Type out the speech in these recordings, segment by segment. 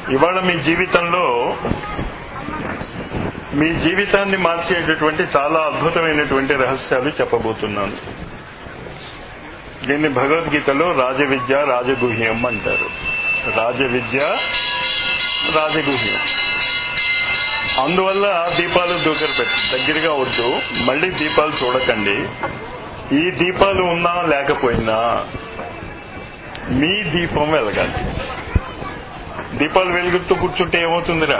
ఇవాళ మీ జీవితంలో మీ జీవితాన్ని మార్చేటటువంటి చాలా అద్భుతమైనటువంటి రహస్యాలు చెప్పబోతున్నాను దీన్ని భగవద్గీతలో రాజవిద్య రాజగుహ్యం అంటారు రాజవిద్య రాజగుహ్యం అందువల్ల దీపాలు దూకర పెట్టి దగ్గరగా వద్దు మళ్ళీ దీపాలు చూడకండి ఈ దీపాలు ఉన్నా లేకపోయినా మీ దీపం వెలగాలి దీపాలు వెలుగుతూ కూర్చుంటే ఏమవుతుందిరా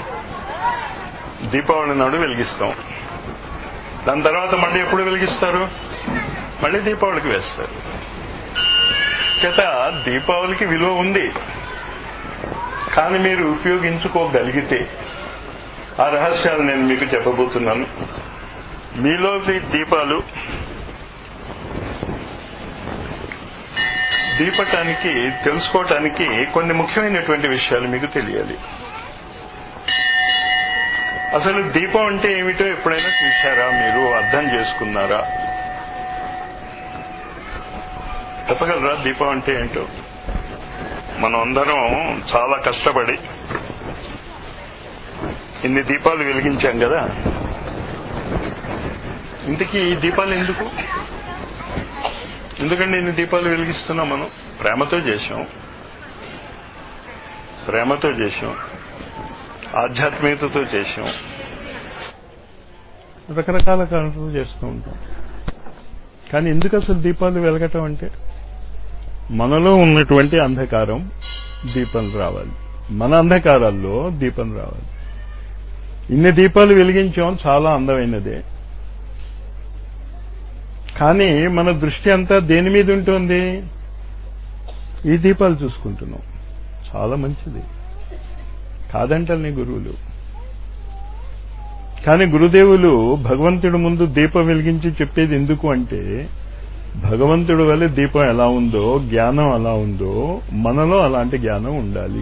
దీపావళి నాడు వెలిగిస్తాం దాని తర్వాత మళ్ళీ ఎప్పుడు వెలిగిస్తారు మళ్ళీ దీపావళికి వేస్తారు చేత దీపావళికి విలువ ఉంది కానీ మీరు ఉపయోగించుకోగలిగితే ఆ రహస్యాలు నేను మీకు చెప్పబోతున్నాను మీలో దీపాలు దీపటానికి తెలుసుకోవటానికి కొన్ని ముఖ్యమైనటువంటి విషయాలు మీకు తెలియాలి అసలు దీపం అంటే ఏమిటో ఎప్పుడైనా చూశారా మీరు అర్థం చేసుకున్నారా చెప్పగలరా దీపం అంటే ఏంటో మనం అందరం చాలా కష్టపడి ఇన్ని దీపాలు వెలిగించాం కదా ఇంతకీ ఈ దీపాలు ఎందుకు ఎందుకంటే ఇన్ని దీపాలు వెలిగిస్తున్నాం మనం ప్రేమతో చేశాం ప్రేమతో చేశాం ఆధ్యాత్మికతతో చేశాం రకరకాల కారణాలు చేస్తూ ఉంటాం కానీ ఎందుకు అసలు దీపాలు వెలగటం అంటే మనలో ఉన్నటువంటి అంధకారం దీపం రావాలి మన అంధకారాల్లో దీపం రావాలి ఇన్ని దీపాలు వెలిగించాం చాలా అందమైనదే కానీ మన దృష్టి అంతా దేని మీద ఉంటుంది ఈ దీపాలు చూసుకుంటున్నాం చాలా మంచిది కాదంటల్ని గురువులు కానీ గురుదేవులు భగవంతుడి ముందు దీపం వెలిగించి చెప్పేది ఎందుకు అంటే భగవంతుడి వల్ల దీపం ఎలా ఉందో జ్ఞానం ఎలా ఉందో మనలో అలాంటి జ్ఞానం ఉండాలి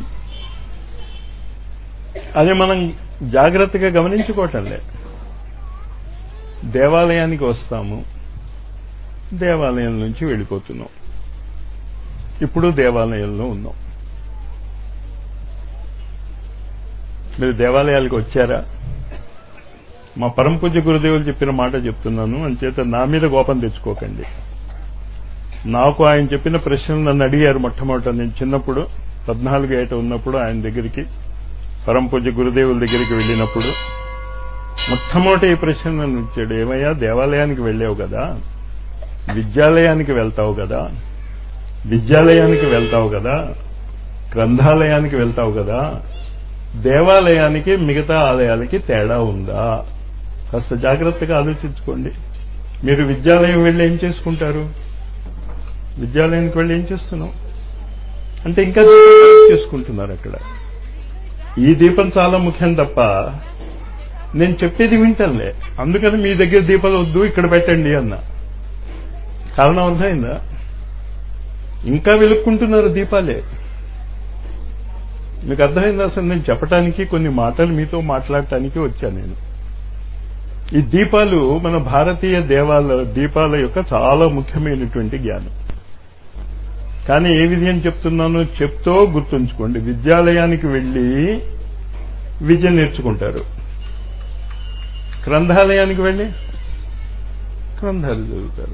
అది మనం జాగ్రత్తగా గమనించుకోవటంలే దేవాలయానికి వస్తాము దేవాలయం నుంచి వెళ్ళిపోతున్నాం ఇప్పుడు దేవాలయంలో ఉన్నాం మీరు దేవాలయాలకు వచ్చారా మా పరంపూజ గురుదేవులు చెప్పిన మాట చెప్తున్నాను అంచేత నా మీద కోపం తెచ్చుకోకండి నాకు ఆయన చెప్పిన ప్రశ్నలు నన్ను అడిగారు మొట్టమొదట నేను చిన్నప్పుడు పద్నాలుగు ఏట ఉన్నప్పుడు ఆయన దగ్గరికి పరంపూజ గురుదేవుల దగ్గరికి వెళ్ళినప్పుడు మొట్టమొదటి ఈ ప్రశ్న నన్ను ఇచ్చాడు ఏమయ్యా దేవాలయానికి వెళ్ళావు కదా విద్యాలయానికి వెళ్తావు కదా విద్యాలయానికి వెళ్తావు కదా గ్రంథాలయానికి వెళ్తావు కదా దేవాలయానికి మిగతా ఆలయాలకి తేడా ఉందా కాస్త జాగ్రత్తగా ఆలోచించుకోండి మీరు విద్యాలయం వెళ్ళి ఏం చేసుకుంటారు విద్యాలయానికి వెళ్ళి ఏం చేస్తున్నాం అంటే ఇంకా చేసుకుంటున్నారు అక్కడ ఈ దీపం చాలా ముఖ్యం తప్ప నేను చెప్పేది వింటలే అందుకని మీ దగ్గర దీపాలు వద్దు ఇక్కడ పెట్టండి అన్న కారణం అర్థమైందా ఇంకా వెలుక్కుంటున్నారు దీపాలే మీకు అర్థమైందా అసలు నేను చెప్పడానికి కొన్ని మాటలు మీతో మాట్లాడటానికి వచ్చాను నేను ఈ దీపాలు మన భారతీయ దేవాల దీపాల యొక్క చాలా ముఖ్యమైనటువంటి జ్ఞానం కానీ ఏ విధం చెప్తున్నానో చెప్తో గుర్తుంచుకోండి విద్యాలయానికి వెళ్ళి విద్య నేర్చుకుంటారు గ్రంథాలయానికి వెళ్ళి గ్రంథాలు చదువుతారు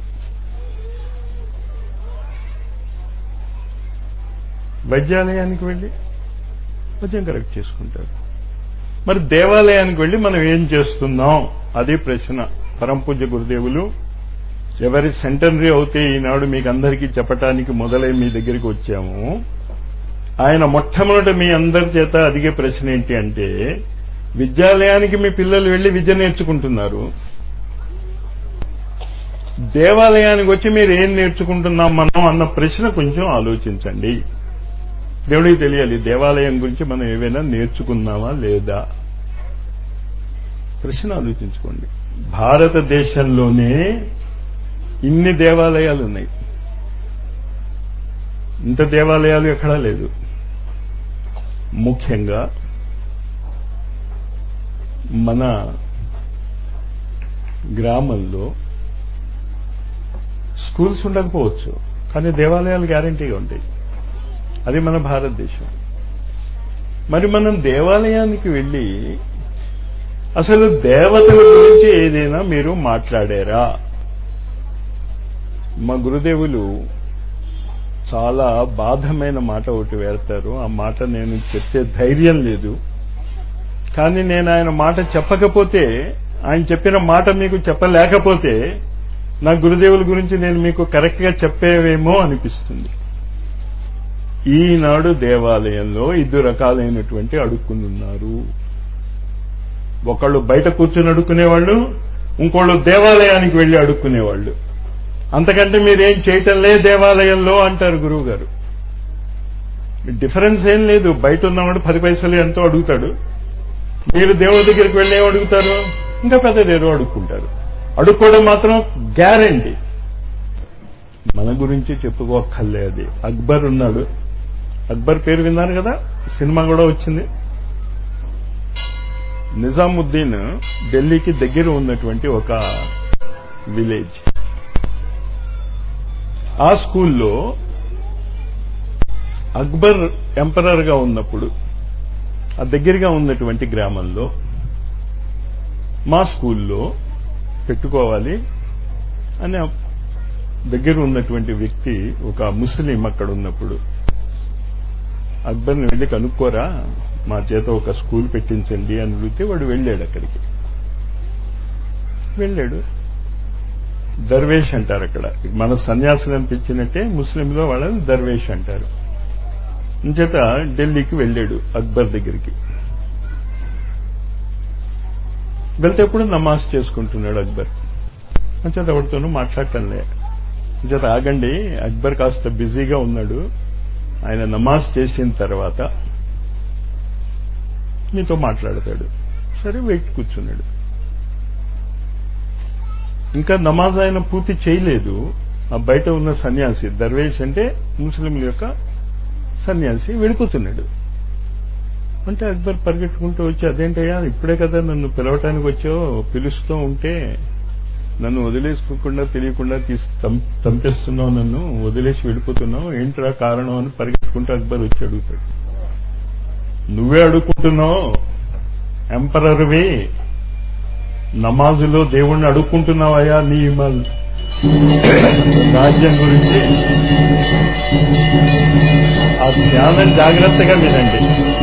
వైద్యాలయానికి వెళ్ళి వైద్యం కరెక్ట్ చేసుకుంటారు మరి దేవాలయానికి వెళ్ళి మనం ఏం చేస్తున్నాం అది ప్రశ్న పరంపూజ్య గురుదేవులు ఎవరి సెంటనరీ అవుతే ఈనాడు మీకు అందరికీ చెప్పటానికి మొదలై మీ దగ్గరికి వచ్చాము ఆయన మొట్టమొదట మీ అందరి చేత అడిగే ప్రశ్న ఏంటి అంటే విద్యాలయానికి మీ పిల్లలు వెళ్లి విద్య నేర్చుకుంటున్నారు దేవాలయానికి వచ్చి మీరు ఏం నేర్చుకుంటున్నాం మనం అన్న ప్రశ్న కొంచెం ఆలోచించండి దేవుడికి తెలియాలి దేవాలయం గురించి మనం ఏవైనా నేర్చుకున్నామా లేదా ప్రశ్న ఆలోచించుకోండి భారతదేశంలోనే ఇన్ని దేవాలయాలు ఉన్నాయి ఇంత దేవాలయాలు ఎక్కడా లేదు ముఖ్యంగా మన గ్రామంలో స్కూల్స్ ఉండకపోవచ్చు కానీ దేవాలయాలు గ్యారంటీగా ఉంటాయి అది మన భారతదేశం మరి మనం దేవాలయానికి వెళ్ళి అసలు దేవతల గురించి ఏదైనా మీరు మాట్లాడారా మా గురుదేవులు చాలా బాధమైన మాట ఒకటి వేస్తారు ఆ మాట నేను చెప్పే ధైర్యం లేదు కానీ నేను ఆయన మాట చెప్పకపోతే ఆయన చెప్పిన మాట మీకు చెప్పలేకపోతే నా గురుదేవుల గురించి నేను మీకు కరెక్ట్గా చెప్పేవేమో అనిపిస్తుంది ఈనాడు దేవాలయంలో ఇద్దరు రకాలైనటువంటి అడుక్కునున్నారు ఒకళ్ళు బయట కూర్చొని అడుక్కునేవాళ్ళు ఇంకోళ్ళు దేవాలయానికి వెళ్లి అడుక్కునేవాళ్ళు అంతకంటే మీరేం చేయటంలే దేవాలయంలో అంటారు గురువు గారు డిఫరెన్స్ ఏం లేదు బయట ఉన్నవాడు పది పైసలు ఎంతో అడుగుతాడు మీరు దేవుడి దగ్గరికి వెళ్ళి ఏం అడుగుతారు ఇంకా పెద్దదేదో అడుక్కుంటారు అడుక్కోవడం మాత్రం గ్యారంటీ మన గురించి చెప్పుకోక్కర్లే అది అక్బర్ ఉన్నాడు అక్బర్ పేరు విన్నారు కదా సినిమా కూడా వచ్చింది నిజాముద్దీన్ ఢిల్లీకి దగ్గర ఉన్నటువంటి ఒక విలేజ్ ఆ స్కూల్లో అక్బర్ ఎంపరర్ గా ఉన్నప్పుడు ఆ దగ్గరగా ఉన్నటువంటి గ్రామంలో మా స్కూల్లో పెట్టుకోవాలి అని దగ్గర ఉన్నటువంటి వ్యక్తి ఒక ముస్లిం అక్కడ ఉన్నప్పుడు అక్బర్ని వెళ్ళి కనుక్కోరా మా చేత ఒక స్కూల్ పెట్టించండి అని అడిగితే వాడు వెళ్ళాడు అక్కడికి వెళ్ళాడు దర్వేష్ అంటారు అక్కడ మన సన్యాసులు అనిపించినట్టే ముస్లింలో వాళ్ళని దర్వేష్ అంటారు చేత ఢిల్లీకి వెళ్ళాడు అక్బర్ దగ్గరికి వెళ్తే ఎప్పుడు నమాజ్ చేసుకుంటున్నాడు అక్బర్ అంచేత ఎవరితోనూ మాట్లాడటంలే అంచేత ఆగండి అక్బర్ కాస్త బిజీగా ఉన్నాడు ఆయన నమాజ్ చేసిన తర్వాత మీతో మాట్లాడతాడు సరే వెయిట్ కూర్చున్నాడు ఇంకా నమాజ్ ఆయన పూర్తి చేయలేదు ఆ బయట ఉన్న సన్యాసి దర్వేష్ అంటే ముస్లింల యొక్క సన్యాసి వెళ్ళిపోతున్నాడు అంటే అక్బర్ పరిగెట్టుకుంటూ వచ్చి అదేంటయ్యా ఇప్పుడే కదా నన్ను పిలవటానికి వచ్చావు పిలుస్తూ ఉంటే నన్ను వదిలేసుకోకుండా తెలియకుండా తీసి తంపేస్తున్నావు నన్ను వదిలేసి వెళ్ళిపోతున్నావు ఏంట్రా కారణం అని పరిగెట్టుకుంటూ అక్బర్ వచ్చి అడుగుతాడు నువ్వే అడుక్కుంటున్నావు ఎంపరర్వి నమాజులో దేవుణ్ణి అడుక్కుంటున్నావయ్యా నీ రాజ్యం గురించి ఆ ధ్యానం జాగ్రత్తగా వినండి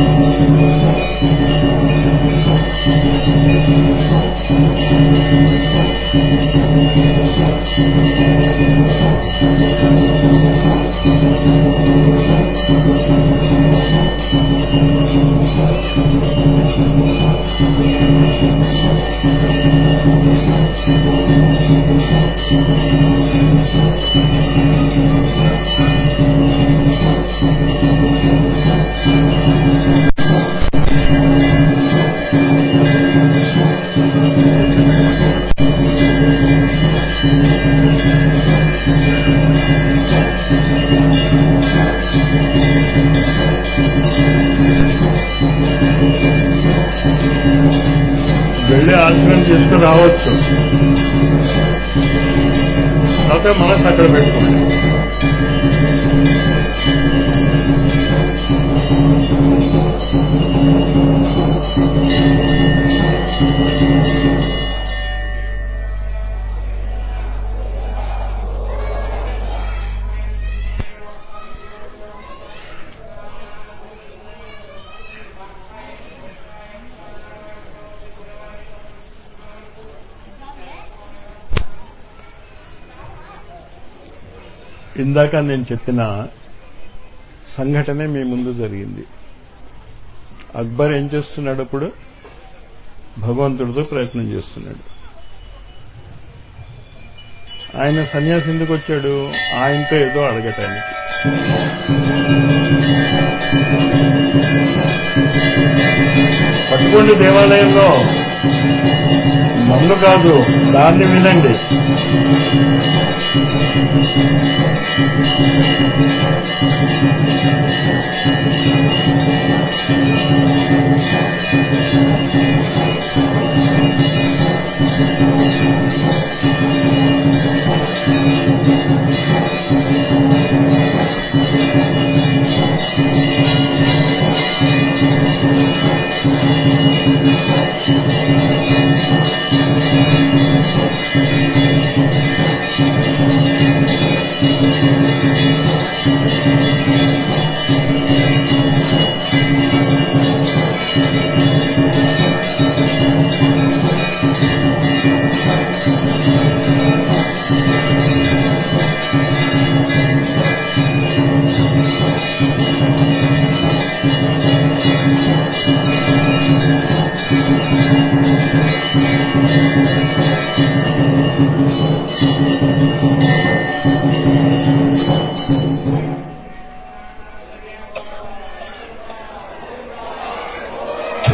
వెళ్ళి ఆశ్రమం చేసుకుని రావచ్చు కాకపోతే మనసు అక్కడ పెట్టుకోండి ఇందాక నేను చెప్పిన సంఘటనే మీ ముందు జరిగింది అక్బర్ ఏం చేస్తున్నాడు అప్పుడు భగవంతుడితో ప్రయత్నం చేస్తున్నాడు ఆయన సన్యాసి ఎందుకు వచ్చాడు ఆయనతో ఏదో అడగటానికి పట్టుకోండి దేవాలయంలో నన్ను కాదు దాన్ని వినండి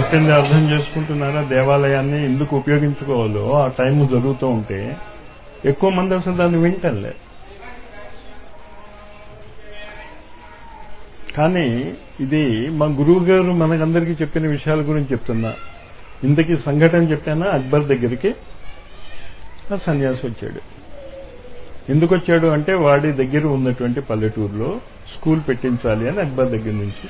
చెప్పింది అర్థం చేసుకుంటున్నారా దేవాలయాన్ని ఎందుకు ఉపయోగించుకోవాలో ఆ టైం జరుగుతూ ఉంటే ఎక్కువ మంది అసలు దాన్ని వింటలే కానీ ఇది మా గురువు గారు మనకందరికీ చెప్పిన విషయాల గురించి చెప్తున్నా ఇంతకీ సంఘటన చెప్పానా అక్బర్ దగ్గరికి ఆ సన్యాసి వచ్చాడు ఎందుకు వచ్చాడు అంటే వాడి దగ్గర ఉన్నటువంటి పల్లెటూరులో స్కూల్ పెట్టించాలి అని అక్బర్ దగ్గర నుంచి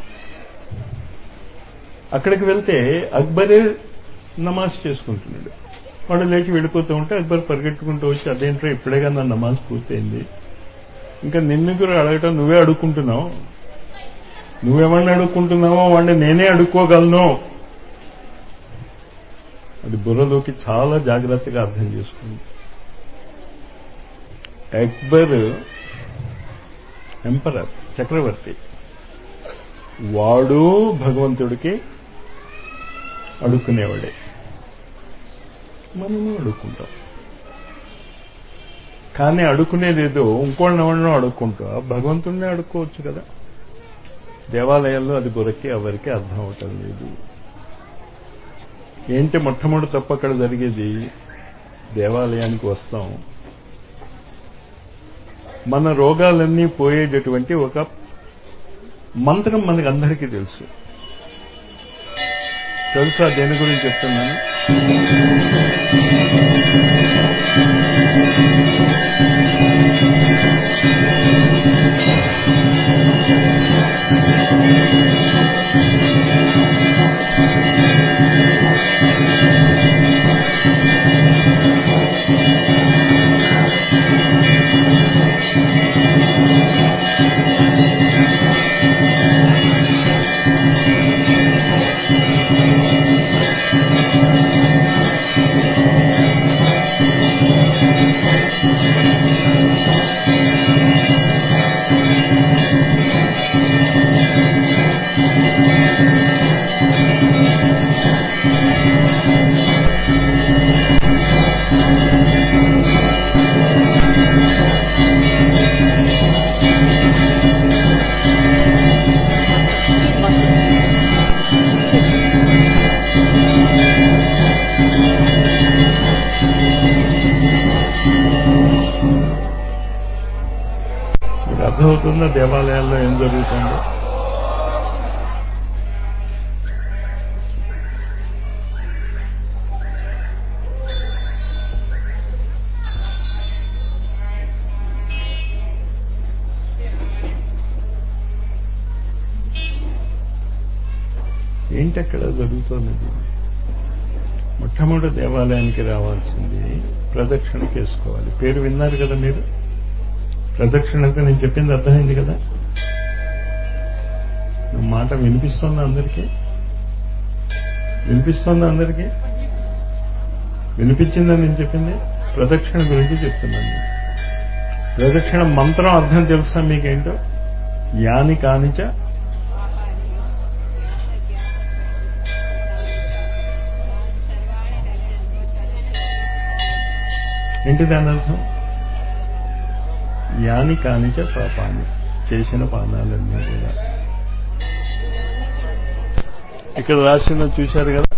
అక్కడికి వెళ్తే అక్బరే నమాజ్ చేసుకుంటున్నాడు వాడు లేచి వెళ్ళిపోతూ ఉంటే అక్బర్ పరిగెట్టుకుంటూ వచ్చి అదేంటో ఇప్పుడేగా నా నమాజ్ పూర్తయింది ఇంకా నిన్ను కూడా అడగటం నువ్వే అడుక్కుంటున్నావు నువ్వెవరిని అడుక్కుంటున్నావో వాడిని నేనే అడుక్కోగలను అది బుర్రలోకి చాలా జాగ్రత్తగా అర్థం చేసుకుంది అక్బర్ ఎంపరర్ చక్రవర్తి వాడు భగవంతుడికి అడుక్కునేవాడే మనము అడుక్కుంటాం కానీ అడుక్కునేదేదో ఇంకోళ్ళని ఎవరినో అడుక్కుంటా భగవంతుడినే అడుక్కోవచ్చు కదా దేవాలయాల్లో అది బురకి ఎవరికి అర్థం అవటం లేదు ఏంటి మొట్టమొదటి తప్ప అక్కడ జరిగేది దేవాలయానికి వస్తాం మన రోగాలన్నీ పోయేటటువంటి ఒక మంత్రం మనకి అందరికీ తెలుసు తెలుసా దేని గురించి చెప్తున్నాను మీకు అర్థమవుతుందా దేవాలయాల్లో ఏం జరుగుతుందో ఏంటి అక్కడ జరుగుతున్నది మొట్టమొదటి దేవాలయానికి రావాల్సింది ప్రదక్షిణ చేసుకోవాలి పేరు విన్నారు కదా మీరు ప్రదక్షిణ అంటే నేను చెప్పింది అర్థమైంది కదా నా మాట వినిపిస్తోందా అందరికీ వినిపిస్తోందా అందరికీ వినిపించిందని నేను చెప్పింది ప్రదక్షిణ గురించి చెప్తున్నాను నేను. ప్రదక్షిణ మంత్రం అర్థం తెలుసా మీకేంటో యాని కానిచ ఏంటి దాని అర్థం యాని కానిచ పాపాన్ని చేసిన పానాలన్నీ కూడా ఇక్కడ రాసిన చూశారు కదా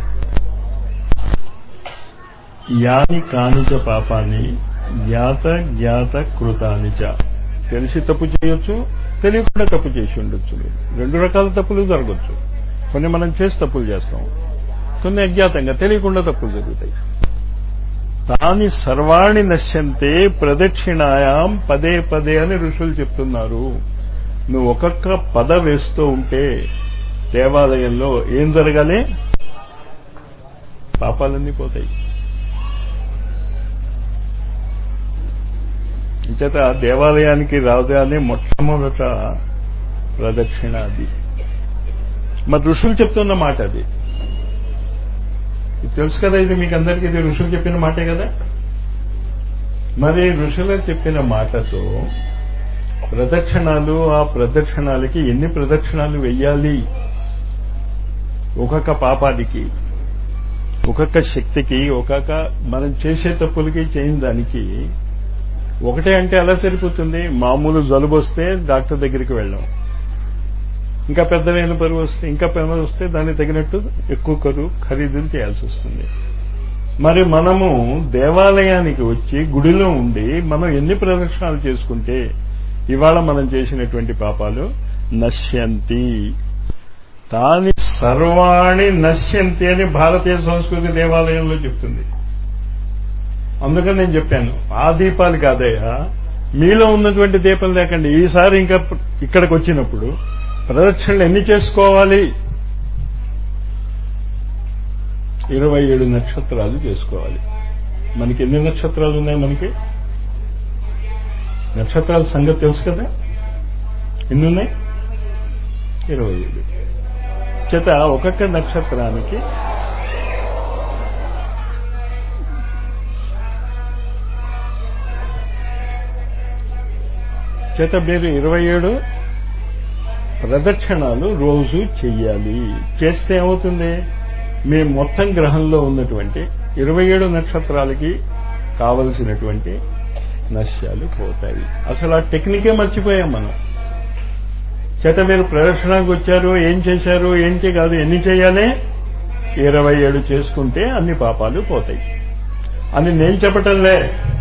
యాని కానిచ పాపాన్ని జ్ఞాత జ్ఞాత కృతానిచ తెలిసి తప్పు చేయొచ్చు తెలియకుండా తప్పు చేసి ఉండొచ్చు మీరు రెండు రకాల తప్పులు జరగచ్చు కొన్ని మనం చేసి తప్పులు చేస్తాం కొన్ని అజ్ఞాతంగా తెలియకుండా తప్పులు జరుగుతాయి తాని సర్వాణి నశ్యంతే ప్రదక్షిణాయాం పదే పదే అని ఋషులు చెప్తున్నారు నువ్వు ఒక్కొక్క పద వేస్తూ ఉంటే దేవాలయంలో ఏం జరగాలి పాపాలన్నీ పోతాయి ఇంచేత దేవాలయానికి రాగానే మొట్టమొదట ప్రదక్షిణ అది మరి ఋషులు చెప్తున్న మాట అది ఇది తెలుసు కదా ఇది మీకు అందరికీ ఇది ఋషులు చెప్పిన మాటే కదా మరి ఋషులు చెప్పిన మాటతో ప్రదక్షిణాలు ఆ ప్రదక్షిణాలకి ఎన్ని ప్రదక్షిణాలు వెయ్యాలి ఒక్కొక్క పాపానికి ఒక్కొక్క శక్తికి ఒక్కొక్క మనం చేసే తప్పులకి చేయని దానికి ఒకటే అంటే ఎలా సరిపోతుంది మామూలు జలుబు వస్తే డాక్టర్ దగ్గరికి వెళ్ళాం ఇంకా పెద్దవైన బరువు వస్తే ఇంకా పెద్ద వస్తే దానికి తగినట్టు ఎక్కువ కరువు ఖరీదులు చేయాల్సి వస్తుంది మరి మనము దేవాలయానికి వచ్చి గుడిలో ఉండి మనం ఎన్ని ప్రదక్షిణాలు చేసుకుంటే ఇవాళ మనం చేసినటువంటి పాపాలు నశ్యంతి తాని సర్వాణి నశ్యంతి అని భారతీయ సంస్కృతి దేవాలయంలో చెప్తుంది అందుకని నేను చెప్పాను ఆ దీపాలు కాదయ్యా మీలో ఉన్నటువంటి దీపం లేకండి ఈసారి ఇంకా ఇక్కడికి వచ్చినప్పుడు ప్రదక్షిణలు ఎన్ని చేసుకోవాలి ఇరవై ఏడు నక్షత్రాలు చేసుకోవాలి మనకి ఎన్ని నక్షత్రాలు ఉన్నాయి మనకి నక్షత్రాల సంగతి తెలుసు కదా ఎన్ని ఉన్నాయి ఇరవై ఏడు చేత ఒక్కొక్క నక్షత్రానికి చేత మీరు ఇరవై ఏడు ప్రదక్షిణాలు రోజు చెయ్యాలి చేస్తే ఏమవుతుంది మీ మొత్తం గ్రహంలో ఉన్నటువంటి ఇరవై ఏడు నక్షత్రాలకి కావలసినటువంటి నశ్యాలు పోతాయి అసలు ఆ టెక్నికే మర్చిపోయాం మనం చేత మీరు ప్రదక్షిణకు వచ్చారు ఏం చేశారు ఏంటి కాదు ఎన్ని చేయాలి ఇరవై ఏడు చేసుకుంటే అన్ని పాపాలు పోతాయి అని నేను చెప్పటంలే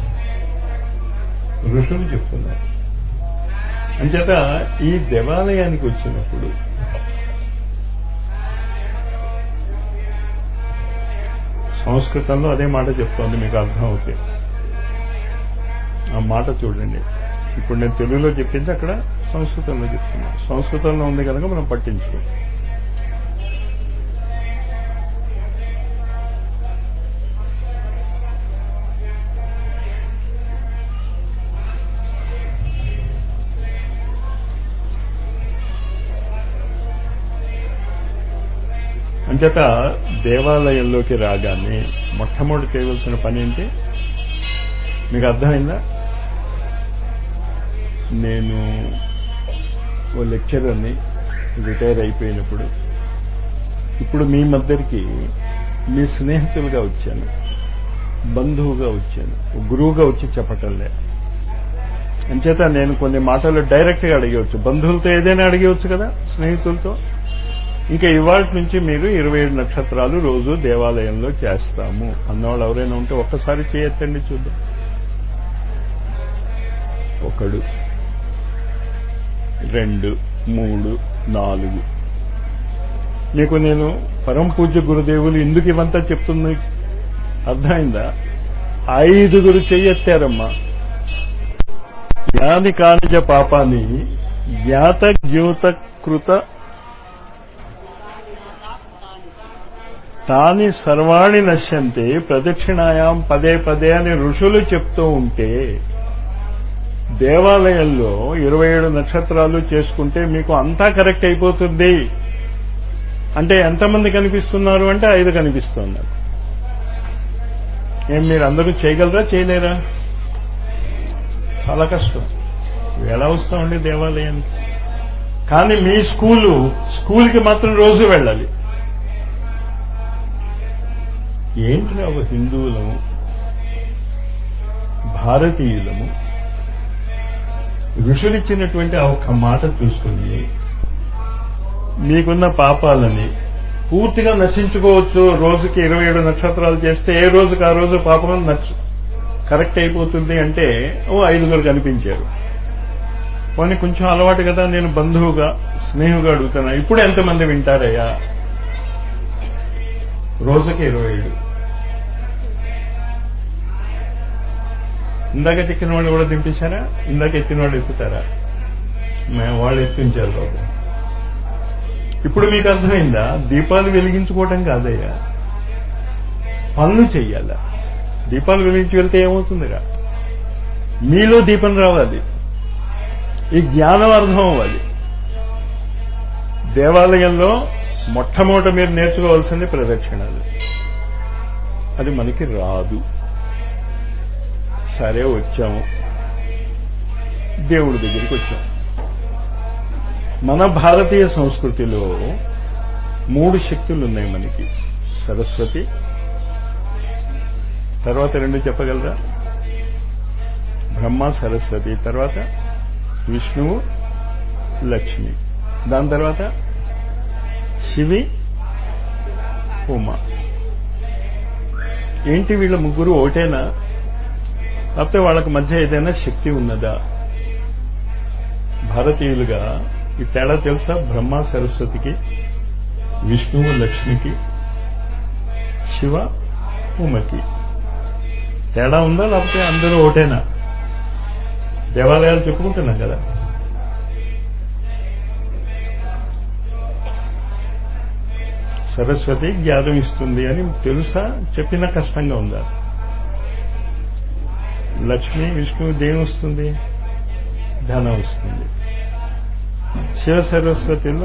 ఋషులు చెప్తున్నారు అంచేత ఈ దేవాలయానికి వచ్చినప్పుడు సంస్కృతంలో అదే మాట చెప్తోంది మీకు అర్థం అవుతే ఆ మాట చూడండి ఇప్పుడు నేను తెలుగులో చెప్పింది అక్కడ సంస్కృతంలో చెప్తున్నా సంస్కృతంలో ఉంది కనుక మనం పట్టించుకో అంచేత దేవాలయంలోకి రాగానే మొట్టమొదటి చేయవలసిన పని ఏంటి మీకు అర్థమైందా నేను ఓ లెక్చరర్ని రిటైర్ అయిపోయినప్పుడు ఇప్పుడు మీ మధ్యకి మీ స్నేహితులుగా వచ్చాను బంధువుగా వచ్చాను గురువుగా వచ్చి చెప్పటంలే అంచేత నేను కొన్ని మాటలు డైరెక్ట్గా అడిగవచ్చు బంధువులతో ఏదైనా అడిగవచ్చు కదా స్నేహితులతో ఇంకా ఇవాళ నుంచి మీరు ఇరవై ఏడు నక్షత్రాలు రోజు దేవాలయంలో చేస్తాము అన్నవాళ్ళు ఎవరైనా ఉంటే ఒక్కసారి చేయొచ్చండి చూద్దాం ఒకడు రెండు మూడు నాలుగు మీకు నేను పరమ పూజ్య గురుదేవులు ఎందుకు ఇవంతా చెప్తుంది అర్థమైందా ఐదుగురు చెయ్యెత్తారమ్మా జ్ఞాని కానిజ పాపాన్ని జ్ఞాత జ్యూత కృత తాని సర్వాణి నశ్యంతే ప్రదక్షిణాయాం పదే పదే అని ఋషులు చెప్తూ ఉంటే దేవాలయంలో ఇరవై ఏడు నక్షత్రాలు చేసుకుంటే మీకు అంతా కరెక్ట్ అయిపోతుంది అంటే ఎంతమంది కనిపిస్తున్నారు అంటే ఐదు కనిపిస్తున్నారు ఏం మీరు అందరూ చేయగలరా చేయలేరా చాలా కష్టం ఎలా వస్తామండి దేవాలయానికి కానీ మీ స్కూలు స్కూల్కి మాత్రం రోజు వెళ్ళాలి ఏంటి ఒక హిందువులము భారతీయులము ఋషులిచ్చినటువంటి ఆ ఒక్క మాట చూసుకుని మీకున్న పాపాలని పూర్తిగా నశించుకోవచ్చు రోజుకి ఇరవై ఏడు నక్షత్రాలు చేస్తే ఏ రోజుకి ఆ రోజు పాపం నచ్చ కరెక్ట్ అయిపోతుంది అంటే ఓ ఐదుగురు కనిపించారు కొన్ని కొంచెం అలవాటు కదా నేను బంధువుగా స్నేహుగా అడుగుతున్నా ఇప్పుడు ఎంతమంది వింటారయ్యా రోజుకి ఇరవై ఏడు ఇందాక ఎక్కిన వాళ్ళు కూడా దింపేశారా ఇందాక ఎత్తిన వాళ్ళు ఎత్తుతారా మేము వాళ్ళు ఎత్తించారు బాబు ఇప్పుడు మీకు అర్థమైందా దీపాలు వెలిగించుకోవటం కాదయ్యా పనులు చెయ్యాలా దీపాలు వెలిగించి వెళ్తే ఏమవుతుందిగా మీలో దీపం రావాలి ఈ జ్ఞానం అర్థం అవ్వాలి దేవాలయంలో మొట్టమొదట మీరు నేర్చుకోవాల్సింది ప్రదక్షిణాలు అది మనకి రాదు సరే వచ్చాము దేవుడి దగ్గరికి వచ్చాం మన భారతీయ సంస్కృతిలో మూడు శక్తులు ఉన్నాయి మనకి సరస్వతి తర్వాత రెండు చెప్పగలరా బ్రహ్మ సరస్వతి తర్వాత విష్ణువు లక్ష్మి దాని తర్వాత శివి ఉమ ఏంటి వీళ్ళ ముగ్గురు ఒకటేనా లేకపోతే వాళ్ళకి మధ్య ఏదైనా శక్తి ఉన్నదా భారతీయులుగా ఈ తేడా తెలుసా బ్రహ్మ సరస్వతికి విష్ణువు లక్ష్మికి శివ ఉమకి తేడా ఉందా లేకపోతే అందరూ ఒకటేనా దేవాలయాలు చెప్పుకుంటున్నాం కదా సరస్వతి జ్ఞానం ఇస్తుంది అని తెలుసా చెప్పినా కష్టంగా ఉందా లక్ష్మి విష్ణువు దేని వస్తుంది ధనం వస్తుంది శివ సరస్వతిలో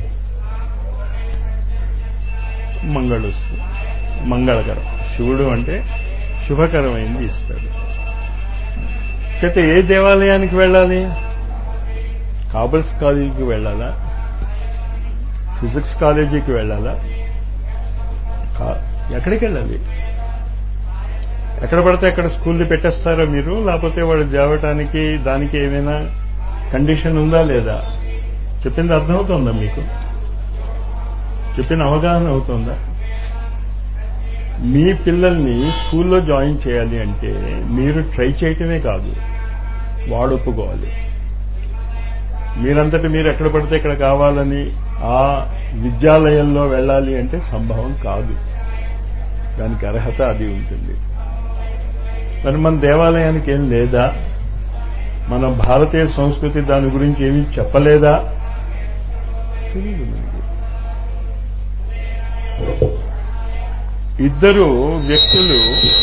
మంగళ వస్తుంది మంగళకరం శివుడు అంటే శుభకరమైంది ఇస్తాడు అయితే ఏ దేవాలయానికి వెళ్ళాలి కాబల్స్ కాలేజీకి వెళ్ళాలా ఫిజిక్స్ కాలేజీకి వెళ్ళాలా ఎక్కడికి వెళ్ళాలి ఎక్కడ పడితే అక్కడ స్కూల్ని పెట్టేస్తారా మీరు లేకపోతే వాళ్ళు జావటానికి దానికి ఏమైనా కండిషన్ ఉందా లేదా చెప్పింది అర్థమవుతుందా మీకు చెప్పిన అవగాహన అవుతుందా మీ పిల్లల్ని స్కూల్లో జాయిన్ చేయాలి అంటే మీరు ట్రై చేయటమే కాదు వాడు ఒప్పుకోవాలి మీరంతటి మీరు ఎక్కడ పడితే ఇక్కడ కావాలని ఆ విద్యాలయంలో వెళ్ళాలి అంటే సంభవం కాదు దానికి అర్హత అది ఉంటుంది మరి మన దేవాలయానికి ఏం లేదా మన భారతీయ సంస్కృతి దాని గురించి ఏమీ చెప్పలేదా తెలియదు మనకి ఇద్దరు వ్యక్తులు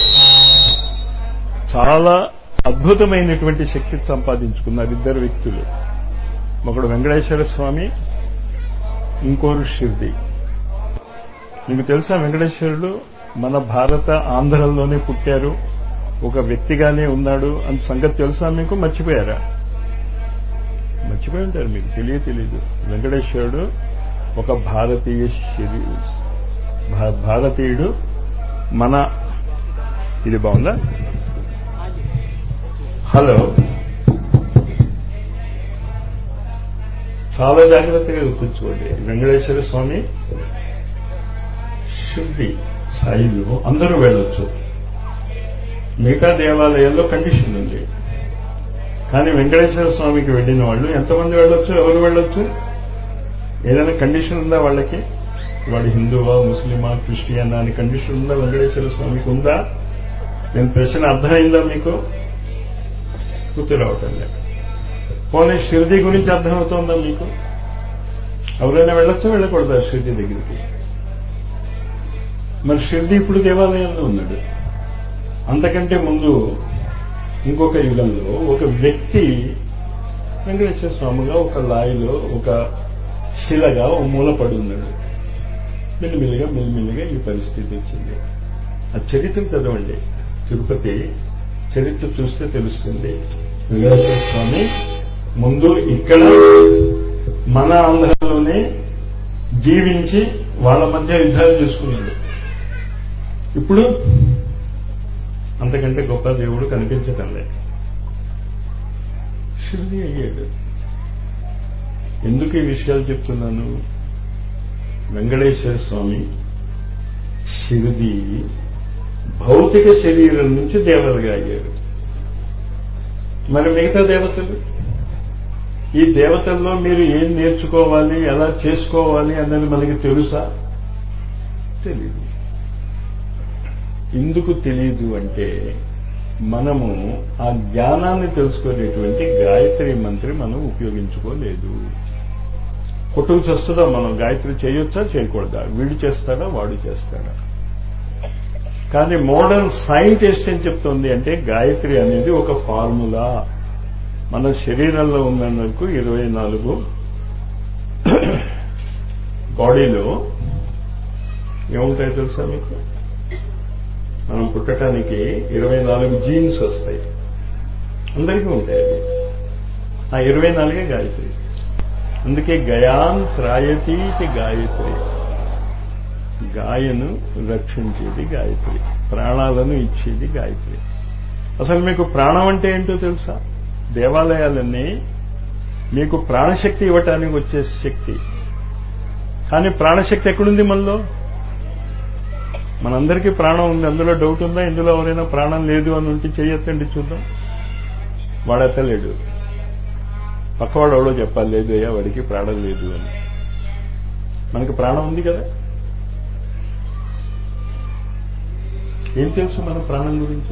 చాలా అద్భుతమైనటువంటి శక్తి సంపాదించుకున్నారు ఇద్దరు వ్యక్తులు ఒకడు వెంకటేశ్వర స్వామి ఇంకోరు షిర్ది మీకు తెలుసా వెంకటేశ్వరుడు మన భారత ఆంధ్రలోనే పుట్టారు ఒక వ్యక్తిగానే ఉన్నాడు అని సంగతి తెలుసా మీకు మర్చిపోయారా మర్చిపోయి ఉంటారు మీకు తెలియ తెలియదు వెంకటేశ్వరుడు ఒక భారతీయ భారతీయుడు మన ఇది బాగుందా హలో చాలా జాగ్రత్తగా గుర్తుంచుకోండి వెంకటేశ్వర స్వామి శుద్ధి సాయిలు అందరూ వెళ్ళొచ్చు మిగతా దేవాలయాల్లో కండిషన్ ఉంది కానీ వెంకటేశ్వర స్వామికి వెళ్ళిన వాళ్ళు ఎంతమంది వెళ్ళొచ్చు ఎవరు వెళ్ళొచ్చు ఏదైనా కండిషన్ ఉందా వాళ్ళకి వాడు హిందువా ముస్లిమా క్రిస్టియన్ అని కండిషన్ ఉందా వెంకటేశ్వర స్వామికి ఉందా నేను ప్రశ్న అర్థమైందా మీకు గుర్తు రావటం లేదు పోనీ షిర్ది గురించి అర్థమవుతోందా మీకు ఎవరైనా వెళ్ళొచ్చా వెళ్ళకూడదా షిర్ది దగ్గరికి మరి షిర్ది ఇప్పుడు దేవాలయంలో ఉన్నాడు అంతకంటే ముందు ఇంకొక యుగంలో ఒక వ్యక్తి వెంకటేశ్వర స్వామిగా ఒక లాయిలో ఒక శిలగా ఓ మూలపడి ఉన్నాడు మెల్లిమెల్లిగా మెల్లిమెల్లిగా ఈ పరిస్థితి వచ్చింది ఆ చరిత్ర చదవండి తిరుపతి చరిత్ర చూస్తే తెలుస్తుంది వెంకటేశ్వర స్వామి ముందు ఇక్కడ మన ఆంధ్రలోనే జీవించి వాళ్ళ మధ్య యుద్ధాలు చేసుకున్నాడు ఇప్పుడు అంతకంటే గొప్ప దేవుడు కనిపించటం లేదు షిరిడి అయ్యాడు ఎందుకు ఈ విషయాలు చెప్తున్నాను వెంకటేశ్వర స్వామి షిరిడి భౌతిక శరీరం నుంచి దేవతగా అయ్యారు మరి మిగతా దేవతలు ఈ దేవతల్లో మీరు ఏం నేర్చుకోవాలి ఎలా చేసుకోవాలి అన్నది మనకి తెలుసా తెలీదు ఎందుకు తెలియదు అంటే మనము ఆ జ్ఞానాన్ని తెలుసుకునేటువంటి గాయత్రి మంత్రి మనం ఉపయోగించుకోలేదు కొట్టుకు చేస్తుందా మనం గాయత్రి చేయొచ్చా చేయకూడదా వీడు చేస్తాడా వాడు చేస్తాడా కానీ మోడర్న్ సైంటిస్ట్ ఏం చెప్తోంది అంటే గాయత్రి అనేది ఒక ఫార్ములా మన శరీరంలో ఉన్నందుకు ఇరవై నాలుగు బాడీలో ఏముంటాయో తెలుసా మీకు మనం పుట్టడానికి ఇరవై నాలుగు జీన్స్ వస్తాయి అందరికీ ఉంటాయి అవి ఆ ఇరవై నాలుగే గాయత్రి అందుకే గయాన్ త్రాయతీతి గాయత్రి గాయను రక్షించేది గాయత్రి ప్రాణాలను ఇచ్చేది గాయత్రి అసలు మీకు ప్రాణం అంటే ఏంటో తెలుసా దేవాలయాలన్నీ మీకు ప్రాణశక్తి ఇవ్వటానికి వచ్చే శక్తి కానీ ప్రాణశక్తి ఎక్కడుంది మనలో మనందరికీ ప్రాణం ఉంది అందులో డౌట్ ఉందా ఇందులో ఎవరైనా ప్రాణం లేదు అని ఉంటే చెయ్యొద్దండి చూద్దాం వాడెత్తలేడు పక్కవాడు ఎవడో చెప్పాలి లేదు అయ్యా వాడికి ప్రాణం లేదు అని మనకి ప్రాణం ఉంది కదా ఏం తెలుసు మన ప్రాణం గురించి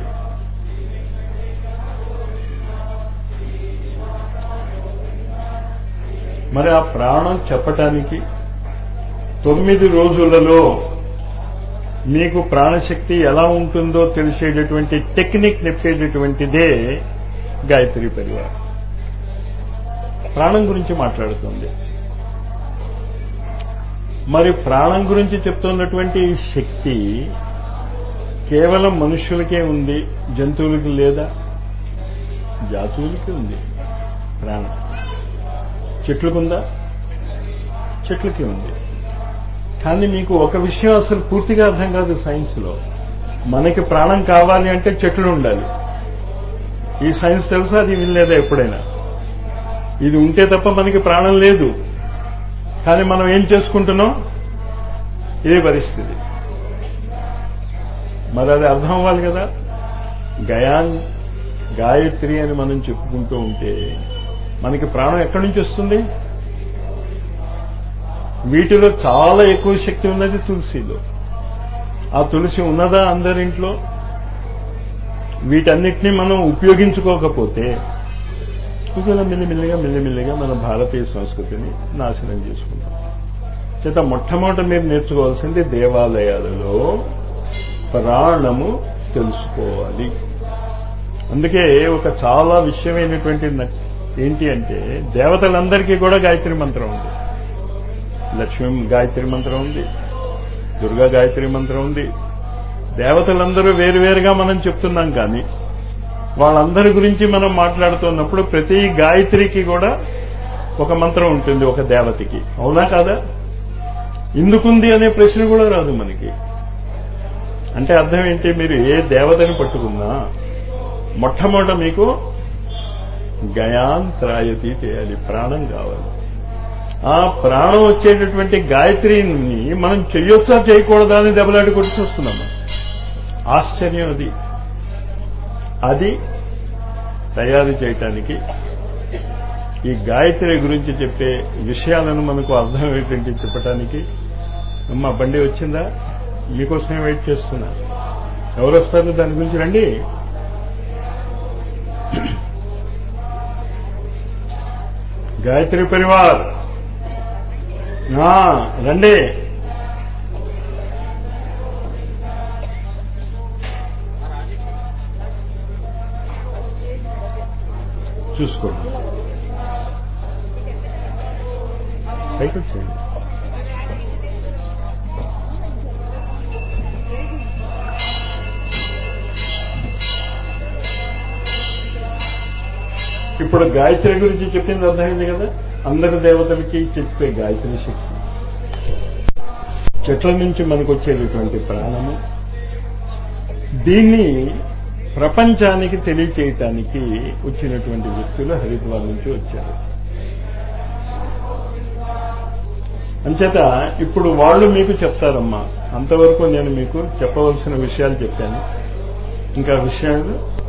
మరి ఆ ప్రాణం చెప్పటానికి తొమ్మిది రోజులలో మీకు ప్రాణశక్తి ఎలా ఉంటుందో తెలిసేటటువంటి టెక్నిక్ చెప్పేటటువంటిదే గాయత్రి పరివారం ప్రాణం గురించి మాట్లాడుతుంది మరి ప్రాణం గురించి చెప్తున్నటువంటి ఈ శక్తి కేవలం మనుష్యులకే ఉంది జంతువులకి లేదా జాతువులకి ఉంది ప్రాణం చెట్లకుందా చెట్లకి ఉంది కానీ మీకు ఒక విషయం అసలు పూర్తిగా అర్థం కాదు సైన్స్లో మనకి ప్రాణం కావాలి అంటే చెట్లు ఉండాలి ఈ సైన్స్ తెలుసా అది వినలేదా ఎప్పుడైనా ఇది ఉంటే తప్ప మనకి ప్రాణం లేదు కానీ మనం ఏం చేసుకుంటున్నాం ఇదే పరిస్థితి మరి అది అర్థం అవ్వాలి కదా గయాన్ గాయత్రి అని మనం చెప్పుకుంటూ ఉంటే మనకి ప్రాణం ఎక్కడి నుంచి వస్తుంది వీటిలో చాలా ఎక్కువ శక్తి ఉన్నది తులసిలో ఆ తులసి ఉన్నదా అందరింట్లో వీటన్నిటినీ మనం ఉపయోగించుకోకపోతే ఇలా మెల్లిమెల్లిగా మెల్లిమెల్లిగా మన భారతీయ సంస్కృతిని నాశనం చేసుకుంటాం చేత మొట్టమొదట మీరు నేర్చుకోవాల్సింది దేవాలయాలలో ప్రాణము తెలుసుకోవాలి అందుకే ఒక చాలా విషయమైనటువంటి ఏంటి అంటే దేవతలందరికీ కూడా గాయత్రి మంత్రం ఉంది లక్ష్మీ గాయత్రి మంత్రం ఉంది దుర్గా గాయత్రి మంత్రం ఉంది దేవతలందరూ వేరువేరుగా మనం చెప్తున్నాం కానీ వాళ్ళందరి గురించి మనం మాట్లాడుతున్నప్పుడు ప్రతి గాయత్రికి కూడా ఒక మంత్రం ఉంటుంది ఒక దేవతకి అవునా కాదా ఎందుకుంది అనే ప్రశ్న కూడా రాదు మనకి అంటే అర్థం ఏంటి మీరు ఏ దేవతని పట్టుకున్నా మొట్టమొదట మీకు గయాంత్రాయతి చేయాలి ప్రాణం కావాలి ఆ ప్రాణం వచ్చేటటువంటి గాయత్రిని మనం చెయ్యొచ్చా చేయకూడదా అని దెబ్బలాడి కొట్టి వస్తున్నాం ఆశ్చర్యం అది అది తయారు చేయటానికి ఈ గాయత్రి గురించి చెప్పే విషయాలను మనకు అర్థమయ్యేటువంటి చెప్పటానికి అమ్మ బండి వచ్చిందా మీకోసమే వెయిట్ చేస్తున్నా ఎవరు వస్తారు దాని గురించి రండి గాయత్రి పరివార్ రండి చూసుకోండి పైకి వచ్చేయండి ఇప్పుడు గాయత్రి గురించి చెప్పింది అర్థమైంది కదా అందరి దేవతలకి చెప్పే గాయత్రి శక్తి చెట్ల నుంచి మనకు వచ్చేటటువంటి ప్రాణము దీన్ని ప్రపంచానికి తెలియచేయటానికి వచ్చినటువంటి వ్యక్తులు హరిద్వార్ నుంచి వచ్చారు అంచేత ఇప్పుడు వాళ్ళు మీకు చెప్తారమ్మా అంతవరకు నేను మీకు చెప్పవలసిన విషయాలు చెప్పాను ఇంకా విషయాలు